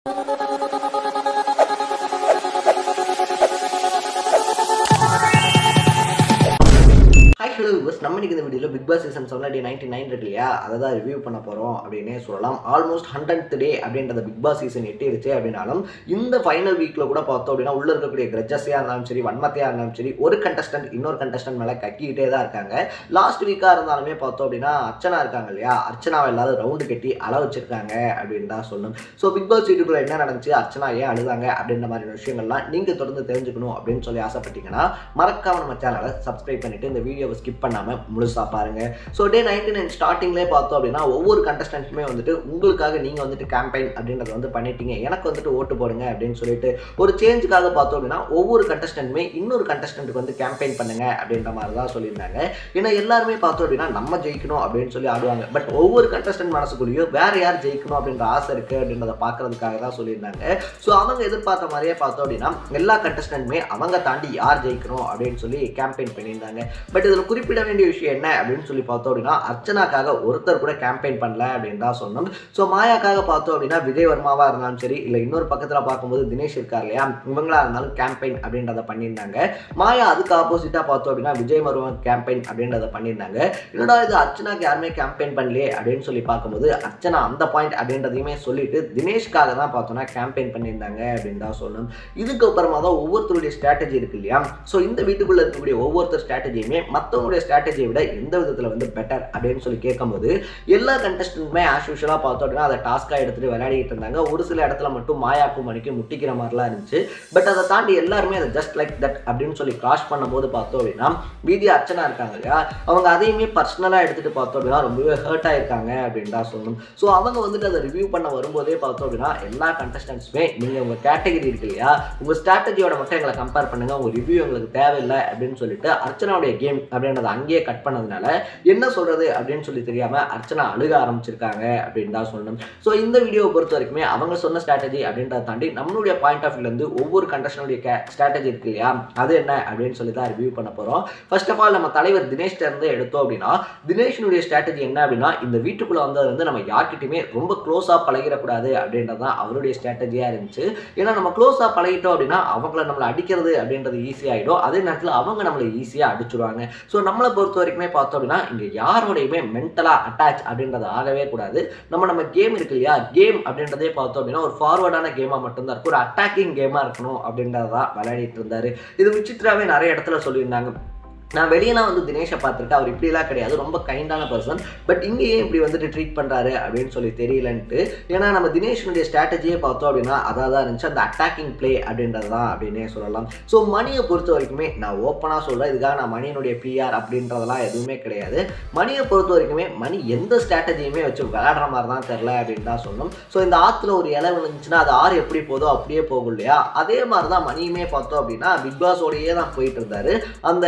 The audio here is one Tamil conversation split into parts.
ஹாய் ஹலோ விவர்ஸ் நம்ம இன்னைக்கு இந்த வீடியோவில் Bigg Boss season seven day ninety nine இருக்கு இல்லையா அதை தான் ரிவ்யூ பண்ண போகிறோம் அப்படின்னே சொல்லலாம் ஆல்மோஸ்ட் ஹண்ட்ரட் டே அப்படின்றத பிக் பாஸ் சீசன் எட்டிருச்சு அப்படின்னாலும் இந்த ஃபைனல் வீக்கில் கூட பார்த்தோம் அப்படின்னா உள்ள இருக்கக்கூடிய கிரஜஸியாக இருந்தாலும் சரி வன்மத்தையாக இருந்தாலும் சரி ஒரு கண்டஸ்டன்ட் இன்னொரு கண்டஸ்டன்ட் மேலே கக்கிக்கிட்டே தான் இருக்காங்க லாஸ்ட் வீக்காக இருந்தாலுமே பார்த்தோம் அப்படின்னா அர்ச்சனா இருக்காங்க இல்லையா அர்ச்சனாவை எல்லாரும் ரவுண்டு கட்டி அள வச்சிருக்காங்க அப்படின்னு தான் சொல்லணும் ஸோ பிக் பாஸ் வீட்டுக்குள்ள என்ன நடந்துச்சு அர்ச்சனா ஏன் அழுதாங்க அப்படின்ற மாதிரியான விஷயங்கள்லாம் நீங்கள் தொடர்ந்து தெரிஞ்சுக்கணும் அப்படின்னு சொல்லி ஆசைப்பட்டீங்கன்னா மறக்காம நம்ம சேனலை சப்ஸ்கிரைப் பண்ணிட்டு இந்த வீடியோவை ஸ்கிப் பண்ணாமல் முழுசாக பாருங்க ஸோ டே நைன்டி நைன் ஸ்டார்டிங்லேயே பார்த்தோம் அப்படின்னா ஒவ்வொரு கண்டஸ்டன்ட்டுமே வந்துட்டு உங்களுக்காக நீங்கள் வந்துட்டு கேம்பெயின் அப்படின்றத வந்து பண்ணிட்டீங்க எனக்கு வந்துட்டு ஓட்டு போடுங்க அப்படின்னு சொல்லிட்டு ஒரு சேஞ்சுக்காக பார்த்தோம் அப்படின்னா ஒவ்வொரு கண்டஸ்டன்ட்டுமே இன்னொரு கண்டஸ்டன்ட்டுக்கு வந்து கேம்பெயின் பண்ணுங்க அப்படின்ற மாதிரி தான் சொல்லியிருந்தாங்க ஏன்னா எல்லாருமே பார்த்தோம் அப்படின்னா நம்ம ஜெயிக்கணும் அப்படின்னு சொல்லி ஆடுவாங்க பட் ஒவ்வொரு கண்டஸ்டன்ட் மனசுக்குள்ளேயும் வேற யார் ஜெயிக்கணும் அப்படின்ற ஆசை இருக்கு அப்படின்றத பார்க்கறதுக்காக தான் சொல்லியிருந்தாங்க ஸோ அவங்க எதிர்பார்த்த மாதிரியே பார்த்தோம் அப்படின்னா எல்லா கண்டஸ்டன்ட்டுமே அவங்க தாண்டி யார் ஜெயிக்கணும் அப்படின்னு சொல்லி கேம்பெயின் பண்ணியிருந்தாங்க பட் இதில் குறிப்பிட வேண்டிய விஷயம் என்ன அப்படின்னு சொல்லி பார்த்தோம் அப்படின்னா அர்ச்சனாக்காக ஒருத்தர் கூட கேம்பெயின் பண்ணல அப்படின்னு தான் சொன்னோம் ஸோ மாயாக்காக பார்த்தோம் அப்படின்னா விஜய் வர்மாவா இருந்தாலும் சரி இல்லை இன்னொரு பக்கத்தில் பார்க்கும்போது தினேஷ் இருக்கார் இல்லையா இவங்களா இருந்தாலும் கேம்பெயின் அப்படின்றத பண்ணியிருந்தாங்க மாயா அதுக்கு ஆப்போசிட்டாக பார்த்தோம் அப்படின்னா விஜய் மருவன் கேம்பெயின் அப்படின்றத பண்ணியிருந்தாங்க என்னடா இது அர்ச்சனாக்கு யாருமே கேம்பெயின் பண்ணலையே அப்படின்னு சொல்லி பார்க்கும்போது அர்ச்சனா அந்த பாயிண்ட் அப்படின்றதையுமே சொல்லிட்டு தினேஷ்காக தான் பார்த்தோன்னா கேம்பெயின் பண்ணியிருந்தாங்க அப்படின்னு தான் சொல்லணும் இதுக்கு அப்புறமா தான் ஒவ்வொருத்தருடைய ஸ்ட்ராட்டஜி இருக்கு இல்லையா ஸோ இந்த வீட்டுக்குள்ள இருக்கக்கூடிய ஒவ்வொருத்தர் ஸ்ட்ராட்டஜியுமே மற்றவங்களுடைய ஸ்ட்ராட்டஜியை விட எந்த விதத்தில் வந்து பெட்டர் அப்படின்னு சொல்லி கேட்கும்போது எல்லா கண்டஸ்டன்ட்டுமே ஆஸ் யூஷுவலாக பார்த்தோம் அப்படின்னா அதை டாஸ்க்காக எடுத்துகிட்டு விளையாடிட்டு இருந்தாங்க ஒரு சில இடத்துல மட்டும் மாயாக்கும் மணிக்கு முட்டிக்கிற மாதிரிலாம் இருந்துச்சு பட் அதை தாண்டி எல்லாருமே அதை ஜஸ்ட் லைக் தட் அப்படின்னு சொல்லி கிராஸ் பண்ணும்போது பார்த்தோம் அப்படின்னா வீதி அர்ச்சனா இருக்காங்க இல்லையா அவங்க அதையுமே பர்சனலாக எடுத்துகிட்டு பார்த்தோம் அப்படின்னா ரொம்பவே ஹர்ட் ஆயிருக்காங்க அப்படின்னு தான் சொல்லணும் ஸோ அவங்க வந்துட்டு அதை ரிவ்யூ பண்ண வரும்போதே பார்த்தோம் அப்படின்னா எல்லா கண்டஸ்டன்ஸுமே நீங்கள் உங்கள் கேட்டகரி இருக்கு இல்லையா உங்கள் ஸ்ட்ராட்டஜியோட மட்டும் எங்களை கம்பேர் பண்ணுங்க உங்கள் ரிவ்யூ எங்களுக்கு தேவையில்லை அப்படின்னு சொல்லிட்டு அர்ச்சனாவுடைய கேம் அப்படின்றத அங்கேயே கட் பண்ணதுனால என்ன சொல்றது அப்படின்னு சொல்லி தெரியாம அர்ச்சனா அழுக ஆரம்பிச்சிருக்காங்க அப்படின்னு தான் சொல்லணும் ஸோ இந்த வீடியோவை பொறுத்த வரைக்குமே அவங்க சொன்ன ஸ்ட்ராட்டஜி அப்படின்றத தாண்டி நம்மளுடைய பாயிண்ட் ஆஃப் இருந்து ஒவ்வொரு கண்டஸ்டனுடைய ஸ்ட்ராட்டஜி இருக்கு இல்லையா அது என்ன அப்படின்னு சொல்லி தான் ரிவ்யூ பண்ண போறோம் ஃபர்ஸ்ட் ஆஃப் ஆல் நம்ம தலைவர் தினேஷ்ட இருந்து எடுத்தோம் அப்படின்னா தினேஷனுடைய ஸ்ட்ராட்டஜி என்ன அப்படின்னா இந்த வீட்டுக்குள்ள வந்தது வந்து நம்ம யார்கிட்டயுமே ரொம்ப க்ளோஸாக பழகிடக்கூடாது அப்படின்றது தான் அவருடைய ஸ்ட்ராட்டஜியா இருந்துச்சு ஏன்னா நம்ம க்ளோஸாக பழகிட்டோம் அப்படின்னா அவங்கள நம்மளை அடிக்கிறது அப்படின்றது ஈஸியாகிடும் அதே நேரத்தில் அவங்க நம்மளை ஈஸியாக அடிச்சுடுவாங்க ஸோ நம்மளை பொறுத்த வரைக்குமே பார்த்தோம் அப்படின்னா இங்கே யாரோடையுமே மென்டலாக அட்டாச் அப்படின்றது ஆகவே கூடாது நம்ம நம்ம கேம் இருக்கு இல்லையா கேம் அப்படின்றதே பார்த்தோம் அப்படின்னா ஒரு ஃபார்வர்டான கேமாக மட்டும்தான் இருக்கும் ஒரு அட்டாக்கிங் கேமாக இருக்கணும் அப்படின்றதான் விளையாடிட்டு இருந்தாரு இது விசித்ராவே நிறைய இடத்துல சொல்லியிருந்தாங்க நான் வெளியெல்லாம் வந்து தினேஷை பார்த்துருக்கேன் அவர் இப்படிலாம் கிடையாது ரொம்ப கைண்டான பர்சன் பட் இங்கே ஏன் இப்படி வந்துட்டு ட்ரீட் பண்ணுறாரு அப்படின்னு சொல்லி தெரியலன்ட்டு ஏன்னா நம்ம தினேஷனுடைய ஸ்ட்ராட்டஜியே பார்த்தோம் அப்படின்னா அதாக தான் இருந்துச்சு அந்த அட்டாக்கிங் ப்ளே அப்படின்றது தான் அப்படின்னே சொல்லலாம் ஸோ மணியை பொறுத்த வரைக்குமே நான் ஓப்பனாக சொல்கிறேன் இதுக்காக நான் மணியினுடைய பிஆர் அப்படின்றதெல்லாம் எதுவுமே கிடையாது மணியை பொறுத்த வரைக்குமே மணி எந்த ஸ்ட்ராட்டஜியுமே வச்சு விளையாடுற மாதிரி தான் தெரில அப்படின்னு தான் சொல்லணும் ஸோ இந்த ஆற்றுல ஒரு இலை விழுந்துச்சுன்னா அது ஆறு எப்படி போதோ அப்படியே போகும் இல்லையா அதே மாதிரி தான் மணியுமே பார்த்தோம் அப்படின்னா பிக் பாஸோடையே தான் போயிட்டு இருந்தாரு அந்த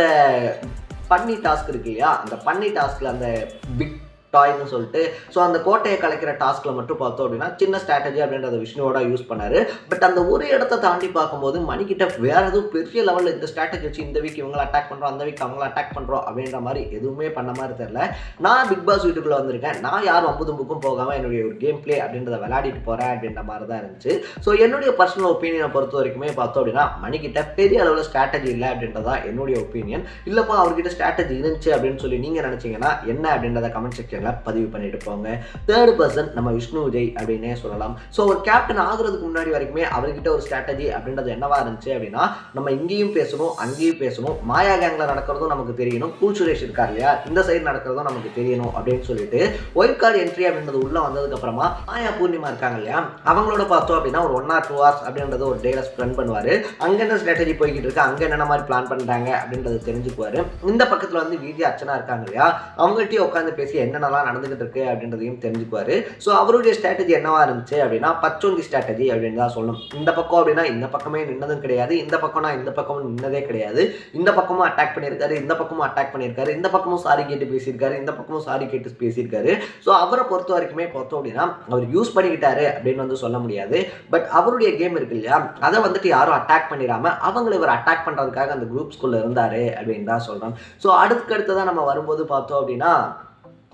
பன்னி டாஸ்க் இருக்கு இல்லையா அந்த பன்னி டாஸ்க்ல அந்த பிக் டாய்னு சொல்லிட்டு ஸோ அந்த கோட்டையை கலைக்கிற டாஸ்கில் மட்டும் பார்த்தோம் அப்படின்னா சின்ன ஸ்ட்ராட்டஜி அப்படின்றத விஷ்ணுவோட யூஸ் பண்ணாரு பட் அந்த ஒரு இடத்த தாண்டி பார்க்கும்போது மணிக்கிட்ட வேற எதுவும் பெரிய லெவலில் இந்த ஸ்ட்ராட்டஜி வச்சு இந்த வீக் இவங்களை அட்டாக் பண்ணுறோம் அந்த வீக் அவங்கள அட்டாக் பண்ணுறோம் அப்படின்ற மாதிரி எதுவுமே பண்ண மாதிரி தெரில நான் பிக் பாஸ் வீட்டுக்குள்ளே வந்திருக்கேன் நான் யாரும் அம்பு தும்புக்கும் போகாமல் என்னுடைய ஒரு கேம் பிளே அப்படின்றத விளையாடிட்டு போகிறேன் அப்படின்ற மாதிரி தான் இருந்துச்சு ஸோ என்னுடைய பர்சனல் ஒப்பீனியனை பொறுத்த வரைக்குமே பார்த்தோம் அப்படின்னா மணிக்கிட்ட பெரிய அளவில் ஸ்ட்ராட்டஜி இல்லை அப்படின்றதா என்னுடைய ஒப்பீனியன் இல்லைப்பா அவர்கிட்ட ஸ்ட்ராட்டஜி இருந்துச்சு அப்படின்னு சொல்லி நீங்கள் நினச்சிங்கன்னா என்ன அப்படின்றத கமெண்ட் செக்ஷன் செக்ஷனில் பதிவு பண்ணிட்டு போங்க தேர்ட் பர்சன் நம்ம விஷ்ணு விஜய் அப்படின்னே சொல்லலாம் ஸோ ஒரு கேப்டன் ஆகுறதுக்கு முன்னாடி வரைக்குமே அவர்கிட்ட ஒரு ஸ்ட்ராட்டஜி அப்படின்றது என்னவா இருந்துச்சு அப்படின்னா நம்ம இங்கேயும் பேசணும் அங்கேயும் பேசணும் மாயா கேங்கில் நடக்கிறதும் நமக்கு தெரியணும் கூல் சுரேஷ் இருக்கார் இல்லையா இந்த சைடு நடக்கிறதும் நமக்கு தெரியணும் அப்படின்னு சொல்லிட்டு ஒயிட் கார்டு என்ட்ரி அப்படின்றது உள்ள வந்ததுக்கு அப்புறமா மாயா பூர்ணிமா இருக்காங்க இல்லையா அவங்களோட பார்த்தோம் அப்படின்னா ஒரு ஒன் ஆர் டூ ஹவர்ஸ் அப்படின்றது ஒரு டேல ஸ்பெண்ட் பண்ணுவார் அங்கே என்ன ஸ்ட்ராட்டஜி போய்கிட்டு இருக்கு அங்கே என்னென்ன மாதிரி பிளான் பண்ணுறாங்க அப்படின்றது தெரிஞ்சுக்குவாரு இந்த பக்கத்தில் வந்து வீதி அர்ச்சனா இருக்காங்க இல்லையா அவங்கள்ட்டயும் உட்காந்து பேசி என்னென்னலாம் நடந்துகிட்டு இருக்கு அப்படின்றதையும் தெரிஞ்சுக்குவாரு ஸோ அவருடைய ஸ்ட்ராட்டஜி என்னவா இருந்துச்சு அப்படின்னா பச்சோந்தி ஸ்ட்ராட்டஜி அப்படின்னு தான் சொல்லணும் இந்த பக்கம் அப்படின்னா இந்த பக்கமே நின்னதும் கிடையாது இந்த பக்கம்னா இந்த பக்கமும் நின்னதே கிடையாது இந்த பக்கமும் அட்டாக் பண்ணியிருக்காரு இந்த பக்கமும் அட்டாக் பண்ணியிருக்காரு இந்த பக்கமும் சாரி கேட்டு பேசியிருக்காரு இந்த பக்கமும் சாரி கேட்டு பேசியிருக்காரு ஸோ அவரை பொறுத்த வரைக்குமே பார்த்தோம் அப்படின்னா அவர் யூஸ் பண்ணிக்கிட்டாரு அப்படின்னு வந்து சொல்ல முடியாது பட் அவருடைய கேம் இருக்கு இல்லையா அதை வந்துட்டு யாரும் அட்டாக் பண்ணிடாம அவங்களை இவர் அட்டாக் பண்றதுக்காக அந்த குரூப் ஸ்கூல்ல இருந்தாரு அப்படின்னு தான் சொல்றோம் ஸோ அடுத்தடுத்து தான் நம்ம வரும்போது பார்த்தோம் அப்படின்னா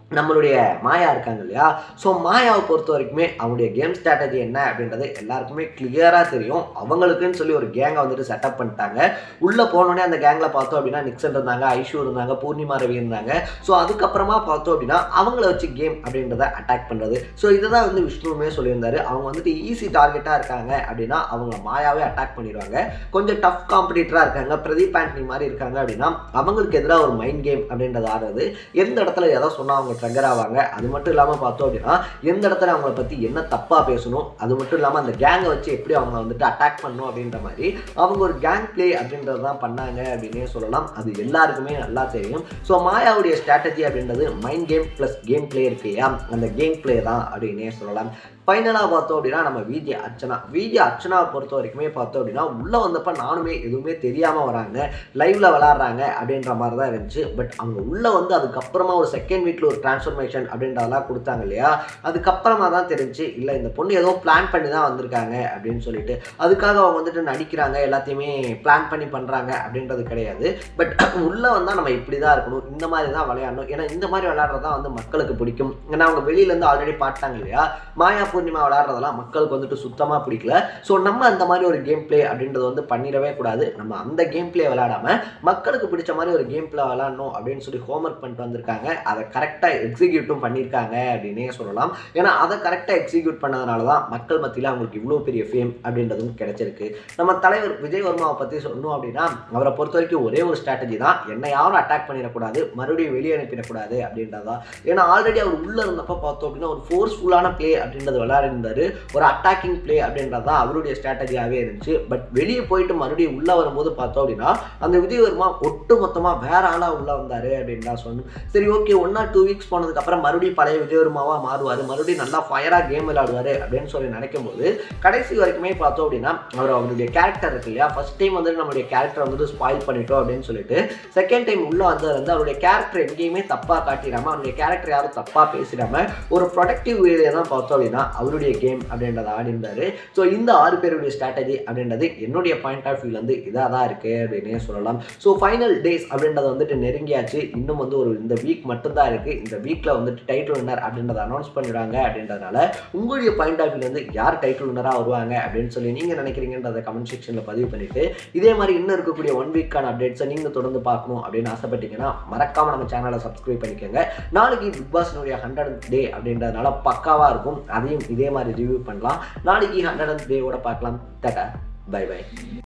நம்மளுடைய மாயா இருக்காங்க இல்லையா ஸோ மாயாவை பொறுத்த வரைக்குமே அவங்களுடைய கேம் ஸ்ட்ராட்டஜி என்ன அப்படின்றது எல்லாருக்குமே கிளியராக தெரியும் அவங்களுக்குன்னு சொல்லி ஒரு கேங்கை வந்துட்டு செட்டப் பண்ணிட்டாங்க உள்ளே போனோடனே அந்த கேங்கில் பார்த்தோம் அப்படின்னா நிக்சன் இருந்தாங்க ஐஷு இருந்தாங்க பூர்ணிமா ரவி இருந்தாங்க ஸோ அதுக்கப்புறமா பார்த்தோம் அப்படின்னா அவங்கள வச்சு கேம் அப்படின்றத அட்டாக் பண்ணுறது ஸோ இதை தான் வந்து விஷ்ணுவுமே சொல்லியிருந்தாரு அவங்க வந்துட்டு ஈஸி டார்கெட்டாக இருக்காங்க அப்படின்னா அவங்க மாயாவே அட்டாக் பண்ணிடுவாங்க கொஞ்சம் டஃப் காம்படிட்டராக இருக்காங்க பிரதீப் ஆண்டனி மாதிரி இருக்காங்க அப்படின்னா அவங்களுக்கு எதிராக ஒரு மைண்ட் கேம் அப்படின்றது ஆடுறது எந்த இடத்துல எதை சொன்னால் அவங்க ட்ரிகர் ஆவாங்க அது மட்டும் இல்லாமல் பார்த்தோம் அப்படின்னா எந்த இடத்துல அவங்கள பற்றி என்ன தப்பாக பேசணும் அது மட்டும் இல்லாமல் அந்த கேங்கை வச்சு எப்படி அவங்க வந்துட்டு அட்டாக் பண்ணணும் அப்படின்ற மாதிரி அவங்க ஒரு கேங் ப்ளே அப்படின்றது தான் பண்ணாங்க அப்படின்னே சொல்லலாம் அது எல்லாருக்குமே நல்லா தெரியும் ஸோ மாயாவுடைய ஸ்ட்ராட்டஜி அப்படின்றது mind game plus game play இருக்கு இல்லையா அந்த கேம் பிளே தான் அப்படின்னே சொல்லலாம் ஃபைனலாக பார்த்தோம் அப்படின்னா நம்ம விஜய் அர்ச்சனா விஜய் அர்ச்சனாவை பொறுத்த வரைக்குமே பார்த்தோம் அப்படின்னா உள்ளே வந்தப்ப நானுமே எதுவுமே தெரியாமல் வராங்க லைவ்ல விளாட்றாங்க அப்படின்ற மாதிரி தான் இருந்துச்சு பட் அவங்க உள்ளே வந்து அதுக்கப்புறமா ஒரு செகண்ட் வீக்கில் ஒரு டிரான்ஸ்ஃபர்மேஷன் அப்படின்றதெல்லாம் கொடுத்தாங்க இல்லையா அதுக்கப்புறமா தான் தெரிஞ்சு இல்லை இந்த பொண்ணு ஏதோ பிளான் பண்ணி தான் வந்திருக்காங்க அப்படின்னு சொல்லிட்டு அதுக்காக அவங்க வந்துட்டு நடிக்கிறாங்க எல்லாத்தையுமே பிளான் பண்ணி பண்ணுறாங்க அப்படின்றது கிடையாது பட் உள்ளே வந்தால் நம்ம இப்படி தான் இருக்கணும் இந்த மாதிரி தான் விளையாடணும் ஏன்னா இந்த மாதிரி விளையாடுறது தான் வந்து மக்களுக்கு பிடிக்கும் ஏன்னா அவங்க வெளியிலேருந்து ஆல்ரெடி பாட்டாங்க இல்லையா மாயா பூர்ணிமா விளையாடுறதெல்லாம் மக்களுக்கு வந்துட்டு சுத்தமாக பிடிக்கல ஸோ நம்ம அந்த மாதிரி ஒரு கேம் பிளே அப்படின்றது வந்து பண்ணிடவே கூடாது நம்ம அந்த கேம் பிளே விளையாடாம மக்களுக்கு பிடிச்ச மாதிரி ஒரு கேம் பிளே விளையாடணும் அப்படின்னு சொல்லி ஹோம்ஒர்க் பண்ணிட்டு வந்திருக்காங்க அதை கரெக்டாக எக்ஸிக்யூட்டும் பண்ணியிருக்காங்க அப்படின்னே சொல்லலாம் ஏன்னா அதை கரெக்டாக எக்ஸிக்யூட் பண்ணதுனால தான் மக்கள் மத்தியில் அவங்களுக்கு இவ்வளோ பெரிய ஃபேம் அப்படின்றதும் கிடைச்சிருக்கு நம்ம தலைவர் விஜய் வர்மாவை பற்றி சொல்லணும் அப்படின்னா அவரை பொறுத்த வரைக்கும் ஒரே ஒரு ஸ்ட்ராட்டஜி தான் என்னை யாரும் அட்டாக் பண்ணிடக்கூடாது மறுபடியும் வெளியே அனுப்பிடக்கூடாது அப்படின்றதா ஏன்னா ஆல்ரெடி அவர் உள்ளே இருந்தப்போ பார்த்தோம் அப்படின்னா ஒரு ஃபோர்ஸ்ஃபுல்லான பிளே அப்படின்றது விளையாடிருந்தாரு ஒரு அட்டாக்கிங் பிளே அப்படின்றது தான் அவருடைய ஸ்ட்ராட்டஜியாகவே இருந்துச்சு பட் வெளியே போயிட்டு மறுபடியும் உள்ளே வரும்போது பார்த்தோம் அப்படின்னா அந்த விஜய் வர்மா ஒட்டு மொத்தமாக வேற ஆளாக உள்ளே வந்தார் அப்படின்னு தான் சொன்னோம் சரி okay one or two weeks போனதுக்கப்புறம் மறுபடியும் பழைய விஜய் வர்மாவாக மாறுவார் மறுபடியும் நல்லா ஃபயராக கேம் விளையாடுவார் அப்படின்னு சொல்லி நினைக்கும் போது கடைசி வரைக்குமே பார்த்தோம் அப்படின்னா அவர் அவருடைய கேரக்டர் இருக்கு இல்லையா ஃபர்ஸ்ட் டைம் வந்துட்டு நம்மளுடைய கேரக்டர் வந்துட்டு ஸ்பாயில் பண்ணிட்டோம் அப்படின்னு சொல்லிட்டு செகண்ட் டைம் உள்ள வந்தது வந்து அவருடைய கேரக்டர் எங்கேயுமே தப்பாக காட்டிடாம அவருடைய கேரக்டர் யாரும் தப்பாக பேசிடாம ஒரு ப்ரொடக்டிவ் வேலையை தான் பார்த்தோம் அப்படின்னா அவருடைய கேம் அப்படின்றத ஆடிந்தாரு ஸோ இந்த ஆறு பேருடைய ஸ்ட்ராட்டஜி அப்படின்றது என்னுடைய பாயிண்ட் ஆஃப் வியூல வந்து இதாக தான் இருக்கு அப்படின்னே சொல்லலாம் ஸோ ஃபைனல் டேஸ் அப்படின்றத வந்துட்டு நெருங்கியாச்சு இன்னும் வந்து ஒரு இந்த வீக் மட்டும்தான் இருக்கு இந்த வீக்ல வந்துட்டு டைட்டில் வின்னர் அப்படின்றத அனௌன்ஸ் பண்ணிடுவாங்க அப்படின்றதுனால உங்களுடைய பாயிண்ட் ஆஃப் வியூல இருந்து யார் டைட்டில் வின்னராக வருவாங்க அப்படின்னு சொல்லி நீங்க நினைக்கிறீங்கன்றத கமெண்ட் செக்ஷன்ல பதிவு பண்ணிட்டு இதே மாதிரி இன்னும் இருக்கக்கூடிய ஒன் வீக்கான அப்டேட்ஸை நீங்க தொடர்ந்து பார்க்கணும் அப்படின்னு ஆசைப்பட்டீங்கன்னா மறக்காம நம்ம சேனலை சப்ஸ்கிரைப் பண்ணிக்கோங்க நாளைக்கு பிக் பாஸ்னுடைய ஹண்ட்ரட் டே அப்படின்றதுனால பக்காவா இருக்கும் அதையும் இதே மாதிரி ரிவ்யூ பண்ணலாம் நாளைக்கு ஹண்ட்ரட் டேவோட பார்க்கலாம் டட்டா பை பை